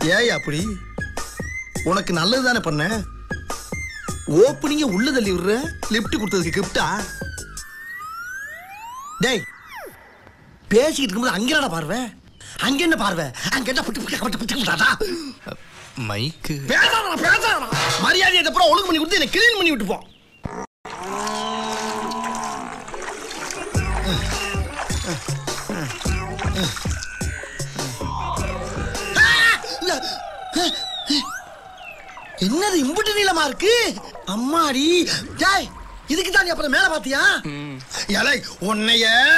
ஏய் அப்படி உனக்கு நல்லது தானே பண்ண ஓப்பனிங்க உள்ள தள்ளி விடுற லிஃப்ட் கொடுத்ததுக்கு கிஃப்டா டேய் பேசிக்கிட்டு இருக்கும்போது அங்க என்னடா பார்வை அங்க என்ன பார்வை அங்க என்ன புட்டு புட்டு புட்டு புட்டு புட்டாடா மைக்கு பேசாதடா பேசாதடா மரியாதையை அப்புறம் ஒழுங்கு பண்ணி கொடுத்து என்ன கிளீன் பண்ணி விட்டு போ என்னது இம்புட்டு நீளமா இருக்கு அம்மாடி டேய் இதுக்கு தான் நீ அப்புறம் மேல பாத்தியா ஏலே உன்னைய